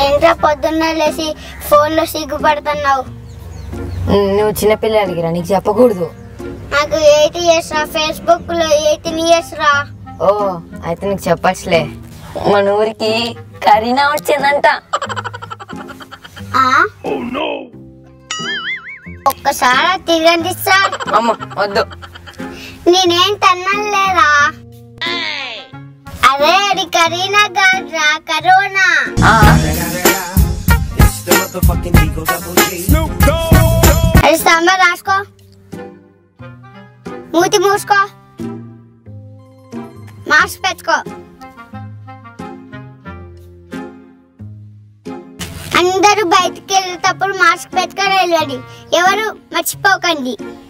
ఏంట్రా పొద్దున్న లేచి ఫోన్లో సిగ్గుపడుతున్నావు నువ్వు చిన్నపిల్ల అడిగిరా నీకు చెప్పకూడదు నాకు ఎయిట్ ఇయర్స్ రా ఫేస్బుక్ లో ఎయిటీన్ ఇయర్స్ రా ఓ అయితే నీకు చెప్పచ్చులే మన ఊరికి కరీనా వచ్చిందంట ఆ? ఒక్కసారి తిరగండి సార్ అమ్మ వద్దు నేనేం తన్నాను లేరా అదే అది కరీనా గాడ్రా కరోనా ఆ, అది సాంబార్ రాసుకో మూతి మూసుకో మాస్క్ పెట్టుకో అందరూ బయటికి వెళ్ళేటప్పుడు మాస్క్ పెట్టుకొని వెళ్ళండి ఎవరు మర్చిపోకండి